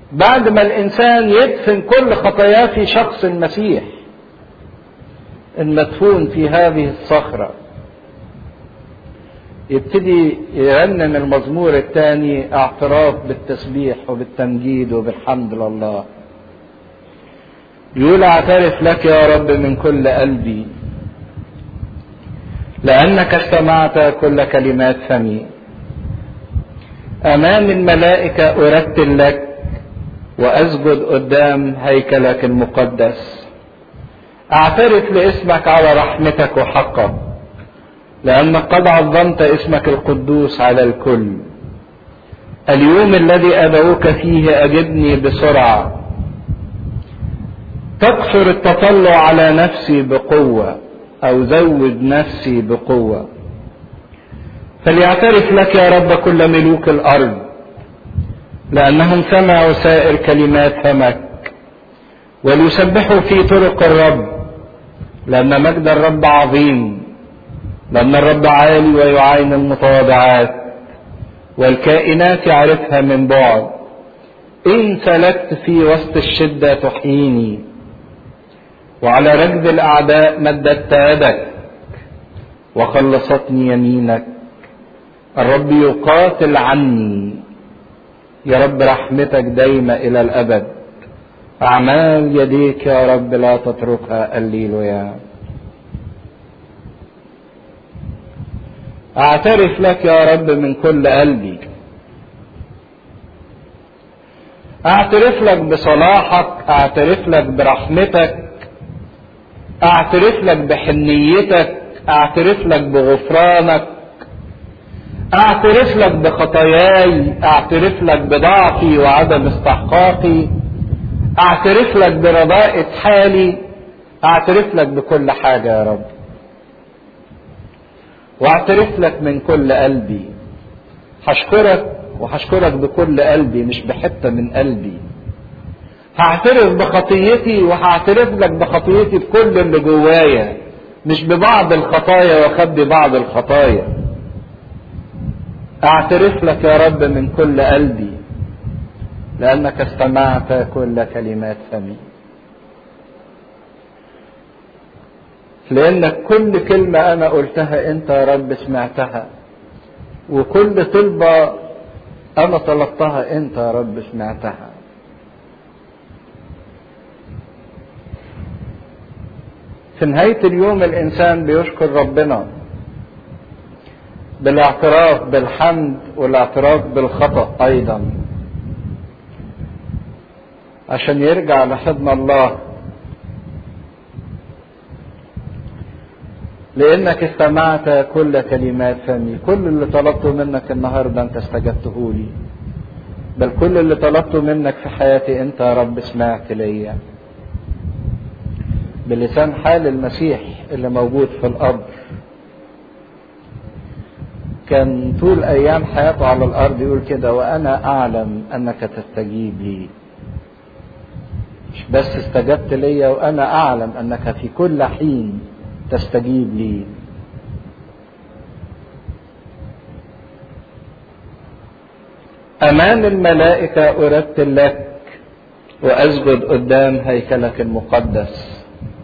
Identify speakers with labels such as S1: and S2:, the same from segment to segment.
S1: بعد ما الانسان يدفن كل خطاياه في شخص المسيح المدفون في هذه الصخره يبتدي يرنم المزمور الثاني اعتراف بالتسبيح وبالتمجيد وبالحمد لله يقول اعترف لك يا رب من كل قلبي لانك استمعت كل كلمات فمي امام الملائكه ارتل لك واسجد قدام هيكلك المقدس اعترف لاسمك على رحمتك وحقك لانك قد عظمت اسمك القدوس على الكل اليوم الذي ادعوك فيه اجبني بسرعه تكثر التطلع على نفسي بقوه او زود نفسي بقوه فليعترف لك يا رب كل ملوك الارض لانهم سمعوا سائر كلمات فمك وليسبحوا في طرق الرب لان مجد الرب عظيم لان الرب عالي ويعاين المتواضعات والكائنات يعرفها من بعد ان سلكت في وسط الشده تحييني وعلى رجز الاعداء مددت يدك وخلصتني يمينك الرب يقاتل عني يا رب رحمتك دايمة إلى الأبد أعمال يديك يا رب لا تتركها الليلويا أعترف لك يا رب من كل قلبي أعترف لك بصلاحك أعترف لك برحمتك أعترف لك بحنيتك أعترف لك بغفرانك اعترف لك بخطاياي اعترف لك بضعفي وعدم استحقاقي اعترف لك برضاءة حالي اعترف لك بكل حاجة يا رب واعترف لك من كل قلبي هشكرك وهشكرك بكل قلبي مش بحتة من قلبي هعترف بخطيتي وهعترف لك بخطيتي بكل اللي جوايا مش ببعض الخطايا واخبي بعض الخطايا اعترف لك يا رب من كل قلبي لانك استمعت كل كلمات فمي لانك كل كلمة انا قلتها انت يا رب سمعتها وكل طلبة انا طلبتها انت يا رب سمعتها في نهاية اليوم الانسان بيشكر ربنا بالاعتراف بالحمد والاعتراف بالخطأ أيضا عشان يرجع لحضن الله لأنك استمعت كل كلمات فمي كل اللي طلبته منك النهاردة أنت استجبته لي بل كل اللي طلبته منك في حياتي أنت يا رب سمعت ليا بلسان حال المسيح اللي موجود في القبر كان طول ايام حياته على الارض يقول كده وانا اعلم انك تستجيب لي مش بس استجبت ليا وانا اعلم انك في كل حين تستجيب لي امام الملائكه ارتل لك واسجد قدام هيكلك المقدس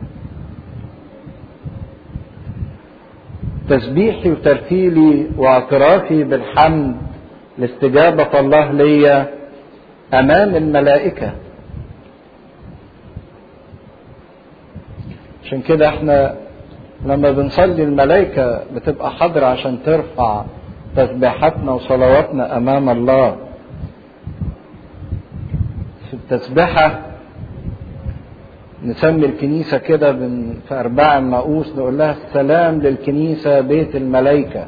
S1: تسبيحي وترتيلي واعترافي بالحمد لاستجابة الله ليا أمام الملائكة عشان كده احنا لما بنصلي الملائكة بتبقى حاضرة عشان ترفع تسبيحاتنا وصلواتنا أمام الله في التسبيحة نسمي الكنيسة كده في أرباع الناقوس نقول لها السلام للكنيسة بيت الملائكة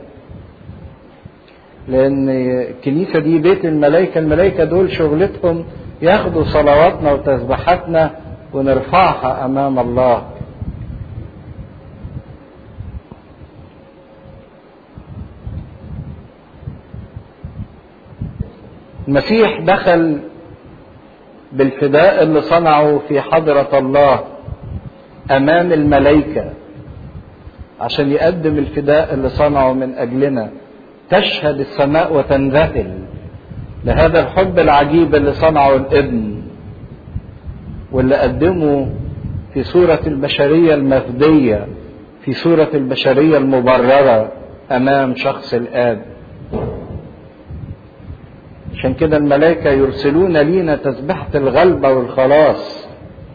S1: لأن الكنيسة دي بيت الملائكة الملائكة دول شغلتهم ياخدوا صلواتنا وتسبيحاتنا ونرفعها أمام الله المسيح دخل بالفداء اللي صنعه في حضرة الله أمام الملائكة عشان يقدم الفداء اللي صنعه من أجلنا تشهد السماء وتنذهل لهذا الحب العجيب اللي صنعه الابن واللي قدمه في صورة البشرية المفدية في صورة البشرية المبررة أمام شخص الآب عشان كده الملائكة يرسلون لينا تسبحة الغلبة والخلاص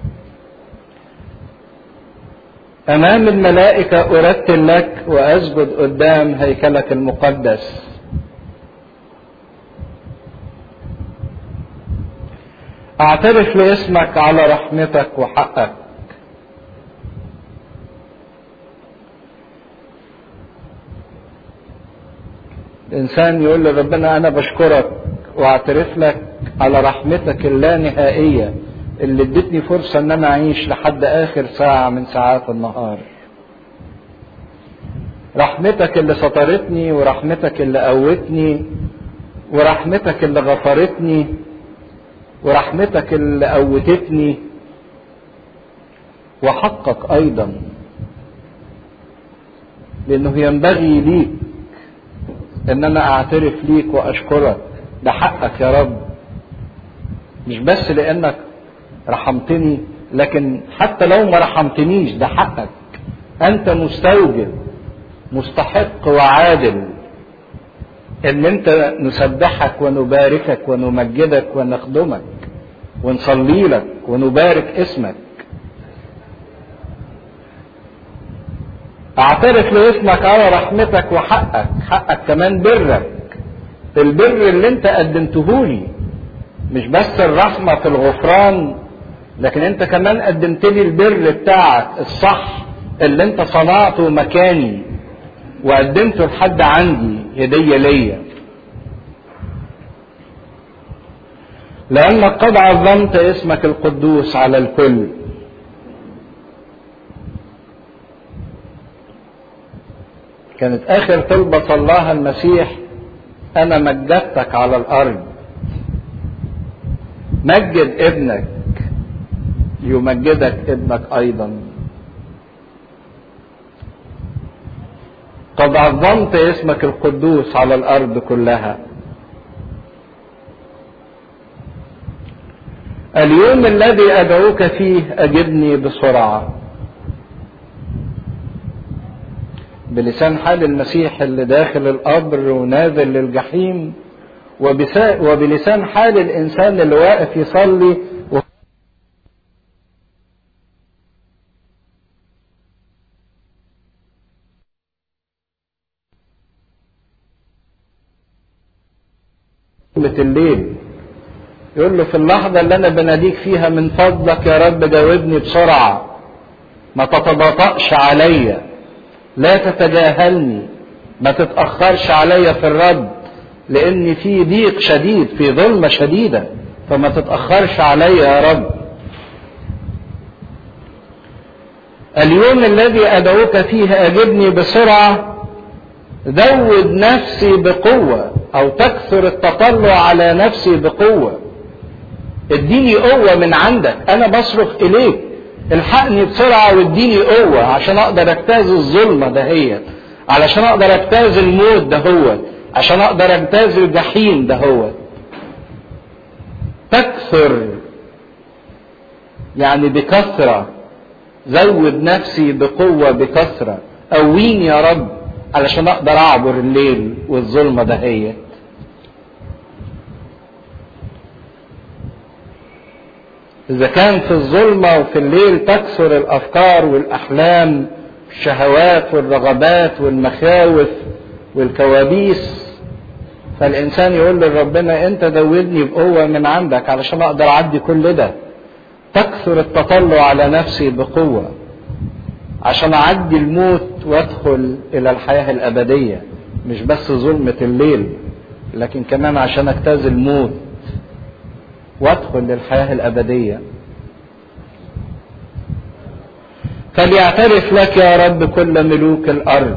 S1: أمام الملائكة أرتل لك وأسجد قدام هيكلك المقدس أعترف لاسمك على رحمتك وحقك الإنسان يقول لربنا أنا بشكرك واعترف لك على رحمتك اللانهائية اللي ادتني فرصة ان انا اعيش لحد اخر ساعة من ساعات النهار رحمتك اللي سترتني ورحمتك اللي قوتني ورحمتك اللي غفرتني ورحمتك اللي قوتتني وحقك ايضا لانه ينبغي ليك ان انا اعترف ليك واشكرك ده حقك يا رب مش بس لانك رحمتني لكن حتى لو ما رحمتنيش ده حقك انت مستوجب مستحق وعادل ان انت نسبحك ونباركك ونمجدك ونخدمك ونصلي لك ونبارك اسمك اعترف لاسمك على رحمتك وحقك حقك كمان برك البر اللي انت قدمته لي مش بس الرحمة في الغفران لكن انت كمان قدمت لي البر بتاعك الصح اللي انت صنعته مكاني وقدمته لحد عندي هدية ليا لأنك قد عظمت اسمك القدوس على الكل كانت آخر طلبة صلاها المسيح أنا مجدتك على الأرض مجد ابنك يمجدك ابنك أيضا قد عظمت اسمك القدوس على الأرض كلها اليوم الذي أدعوك فيه أجبني بسرعة بلسان حال المسيح اللي داخل القبر ونازل للجحيم وبلسان حال الإنسان اللي واقف يصلي الليل يقول له في اللحظة اللي أنا بناديك فيها من فضلك يا رب جاوبني بسرعة ما تتباطأش عليا لا تتجاهلني ما تتأخرش عليا في الرد لأن في ضيق شديد في ظلمة شديدة فما تتأخرش عليا يا رب اليوم الذي أدعوك فيه أجبني بسرعة زود نفسي بقوة أو تكثر التطلع على نفسي بقوة اديني قوة من عندك أنا بصرخ إليك الحقني بسرعة واديني قوة عشان أقدر أجتاز الظلمة دهيت علشان أقدر أجتاز الموت دهوت عشان أقدر أجتاز الجحيم دهوت تكثر يعني بكثرة زود نفسي بقوة بكثرة قويني يا رب علشان أقدر أعبر الليل والظلمة دهيت إذا كان في الظلمة وفي الليل تكثر الأفكار والأحلام الشهوات والرغبات والمخاوف والكوابيس فالإنسان يقول لربنا أنت زودني بقوة من عندك علشان أقدر أعدي كل ده تكثر التطلع على نفسي بقوة عشان أعدي الموت وأدخل إلى الحياة الأبدية مش بس ظلمة الليل لكن كمان عشان أجتاز الموت وادخل للحياة الأبدية فليعترف لك يا رب كل ملوك الأرض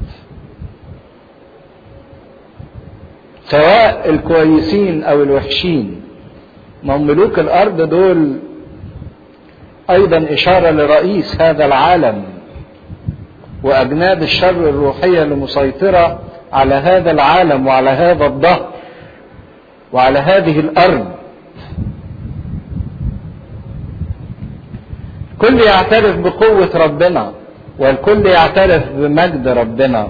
S1: سواء الكويسين أو الوحشين ما هم ملوك الأرض دول أيضا إشارة لرئيس هذا العالم وأجناد الشر الروحية المسيطرة على هذا العالم وعلى هذا الظهر وعلى هذه الارض الكل يعترف بقوة ربنا والكل يعترف بمجد ربنا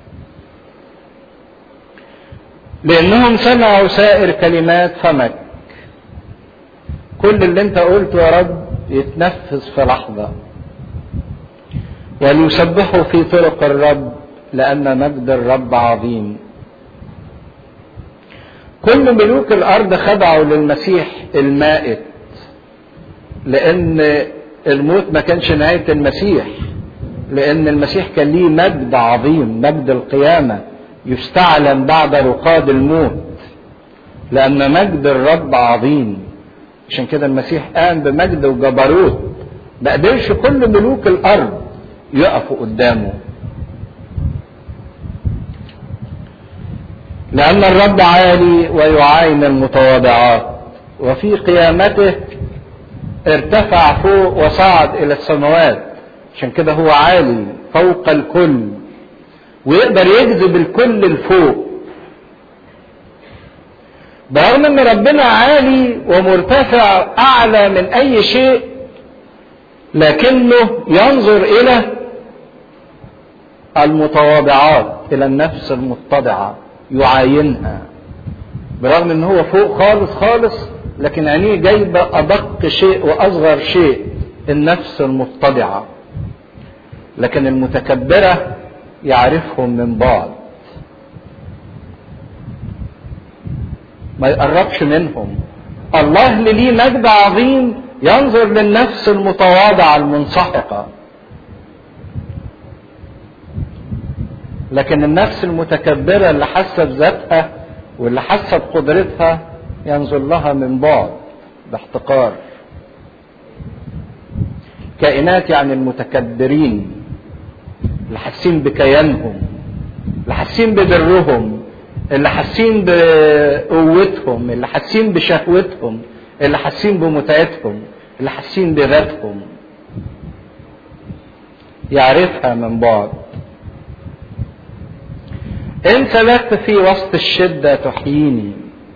S1: لانهم سمعوا سائر كلمات فمك كل اللي انت قلته يا رب يتنفذ في لحظة وليسبحوا في طرق الرب لأن مجد الرب عظيم كل ملوك الأرض خضعوا للمسيح المائت لأن الموت ما كانش نهاية المسيح لأن المسيح كان ليه مجد عظيم مجد القيامة يستعلن بعد رقاد الموت لأن مجد الرب عظيم عشان كده المسيح قام بمجد وجبروت ما قدرش كل ملوك الأرض يقفوا قدامه لأن الرب عالي ويعاين المتواضعات وفي قيامته ارتفع فوق وصعد إلى السماوات عشان كده هو عالي فوق الكل ويقدر يجذب الكل لفوق برغم ان ربنا عالي ومرتفع اعلى من اي شيء لكنه ينظر الى المتواضعات الى النفس المتضعه يعاينها برغم ان هو فوق خالص خالص لكن عينيه جايبه ادق شيء واصغر شيء النفس المتضعه لكن المتكبره يعرفهم من بعد ما يقربش منهم الله اللي ليه مجد عظيم ينظر للنفس المتواضعه المنسحقه لكن النفس المتكبره اللي حاسه بذاتها واللي حاسه بقدرتها ينظر لها من بعد باحتقار كائنات يعني المتكبرين اللي حاسين بكيانهم اللي حاسين ببرهم اللي حاسين بقوتهم اللي حاسين بشهوتهم اللي حاسين بمتعتهم اللي حاسين بذاتهم يعرفها من بعد إن سلكت في وسط الشدة تحييني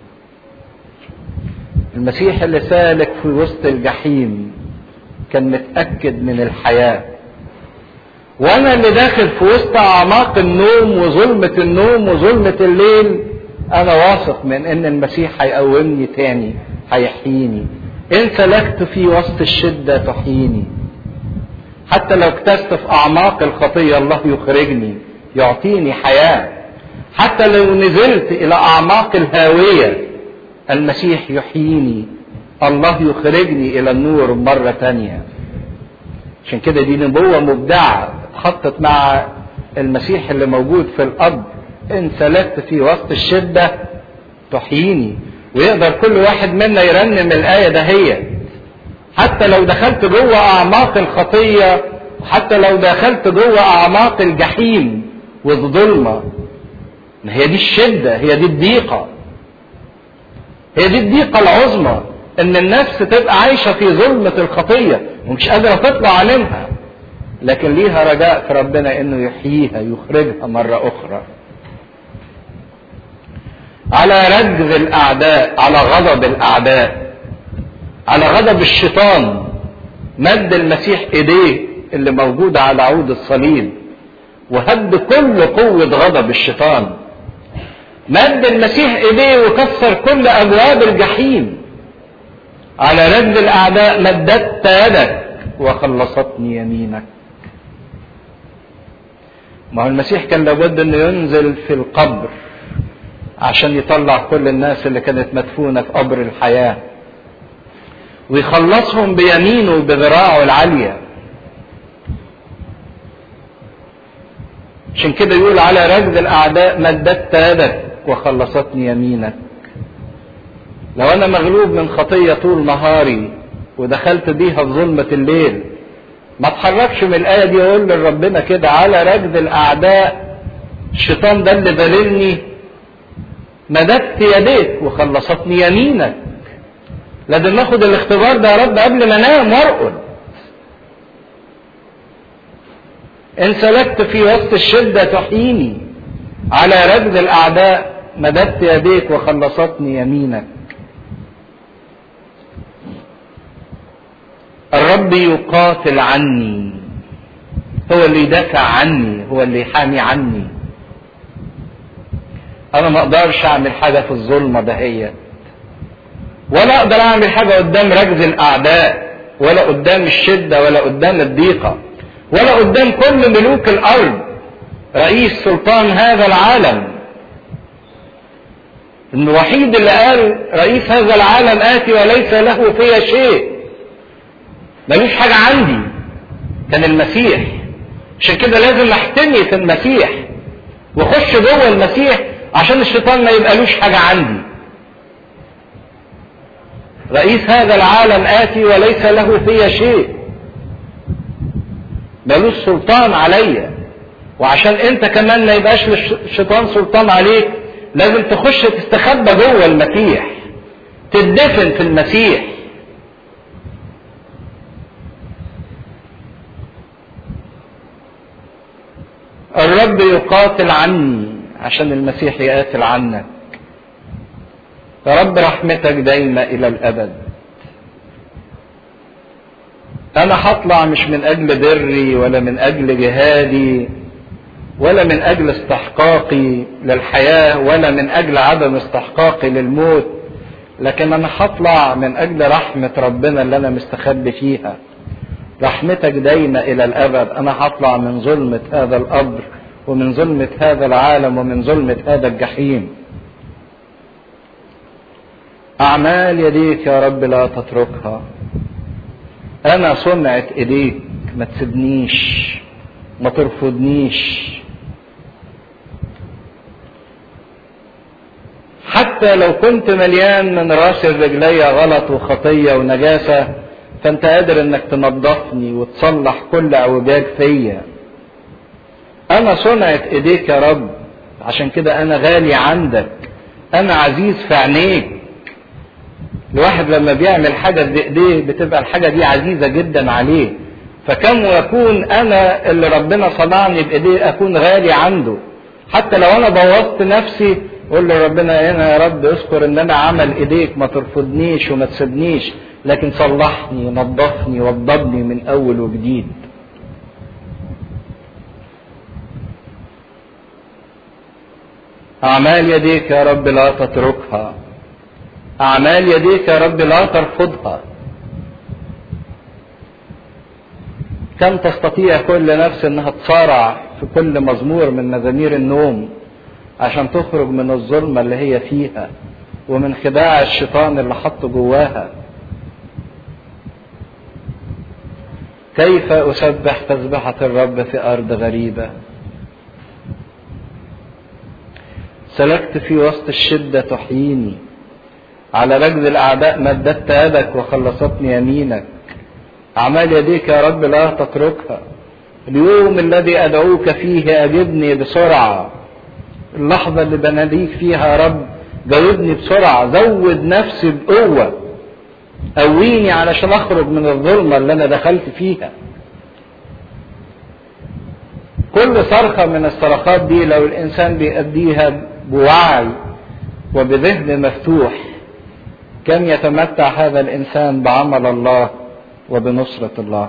S1: المسيح اللي سالك في وسط الجحيم كان متأكد من الحياة وأنا اللي داخل في وسط أعماق النوم وظلمة النوم وظلمة الليل أنا واثق من إن المسيح هيقومني تاني هيحييني إن سلكت في وسط الشدة تحييني حتى لو اكتست في أعماق الخطية الله يخرجني يعطيني حياة حتى لو نزلت إلى أعماق الهاوية المسيح يحييني الله يخرجني إلى النور مرة تانية عشان كده دي نبوة مبدعة اتحطت مع المسيح اللي موجود في الأرض إن سلكت في وسط الشدة تحييني ويقدر كل واحد منا يرنم الآية دهيت حتى لو دخلت جوه أعماق الخطية حتى لو دخلت جوه أعماق الجحيم والظلمة ما هي دي الشدة هي دي الضيقة هي دي الضيقة العظمى ان النفس تبقى عايشة في ظلمة الخطية ومش قادرة تطلع منها لكن ليها رجاء في ربنا انه يحييها يخرجها مرة اخرى على رجز الاعداء على غضب الاعداء على غضب الشيطان مد المسيح ايديه اللي موجودة على عود الصليب وهد كل قوة غضب الشيطان مد المسيح ايديه وكسر كل ابواب الجحيم على رد الاعداء مددت يدك وخلصتني يمينك ما هو المسيح كان لابد انه ينزل في القبر عشان يطلع كل الناس اللي كانت مدفونه في قبر الحياه ويخلصهم بيمينه وبذراعه العاليه عشان كده يقول على رجل الاعداء مددت يدك وخلصتني يمينك لو انا مغلوب من خطيه طول نهاري ودخلت بيها في ظلمه الليل ما اتحركش من الايه دي اقول لربنا كده على رجل الاعداء الشيطان ده اللي ذللني مددت يديك وخلصتني يمينك لازم ناخد الاختبار ده يا رب قبل ما انام وارقد ان سلكت في وسط الشده تحييني على رجل الاعداء مددت يديك وخلصتني يمينك الرب يقاتل عني هو اللي يدافع عني هو اللي يحامي عني انا ما اقدرش اعمل حاجه في الظلمه دهيت ولا اقدر اعمل حاجه قدام رجز الاعداء ولا قدام الشده ولا قدام الضيقه ولا قدام كل ملوك الارض رئيس سلطان هذا العالم الوحيد اللي قال رئيس هذا العالم اتي وليس له في شيء ملوش حاجه عندي كان المسيح عشان كده لازم احتمي في المسيح واخش جوه المسيح عشان الشيطان ما يبقالوش حاجه عندي رئيس هذا العالم آتي وليس له في شيء ملوش سلطان عليا وعشان انت كمان ما يبقاش الشيطان سلطان عليك لازم تخش تستخبى جوه المسيح تدفن في المسيح الرب يقاتل عني عشان المسيح يقاتل عنك يا رب رحمتك دايمة إلى الأبد أنا هطلع مش من أجل بري ولا من أجل جهادي ولا من أجل استحقاقي للحياة ولا من أجل عدم استحقاقي للموت لكن أنا هطلع من أجل رحمة ربنا اللي أنا مستخبي فيها رحمتك دايمة إلى الأبد أنا هطلع من ظلمة هذا القبر ومن ظلمة هذا العالم ومن ظلمة هذا الجحيم أعمال يديك يا رب لا تتركها أنا صنعة إيديك ما تسيبنيش ما ترفضنيش حتى لو كنت مليان من راس الرجلية غلط وخطية ونجاسة فأنت قادر إنك تنظفني وتصلح كل أوجاج فيا أنا صنعة إيديك يا رب عشان كده أنا غالي عندك أنا عزيز في عينيك الواحد لما بيعمل حاجة بإيديه بتبقى الحاجة دي عزيزة جدا عليه فكم يكون أنا اللي ربنا صنعني بإيديه أكون غالي عنده حتى لو أنا بوظت نفسي قول لربنا هنا يا رب اذكر ان انا عمل ايديك ما ترفضنيش وما تسيبنيش لكن صلحني نظفني وضبني من اول وجديد اعمال يديك يا رب لا تتركها اعمال يديك يا رب لا ترفضها كم تستطيع كل نفس انها تصارع في كل مزمور من مزامير النوم عشان تخرج من الظلمة اللي هي فيها ومن خداع الشيطان اللي حطه جواها كيف أسبح تسبحة الرب في أرض غريبة سلكت في وسط الشدة تحييني على رجل الأعداء مددت يدك وخلصتني يمينك أعمال يديك يا رب لا تتركها اليوم الذي أدعوك فيه أجبني بسرعة اللحظة اللي بناديك فيها يا رب جاوبني بسرعة زود نفسي بقوة قويني علشان أخرج من الظلمة اللي أنا دخلت فيها كل صرخة من الصرخات دي لو الإنسان بيأديها بوعي وبذهن مفتوح كم يتمتع هذا الإنسان بعمل الله وبنصرة الله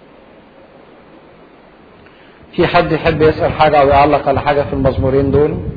S1: في حد يحب يسأل حاجة أو يعلق على حاجة في المزمورين دول؟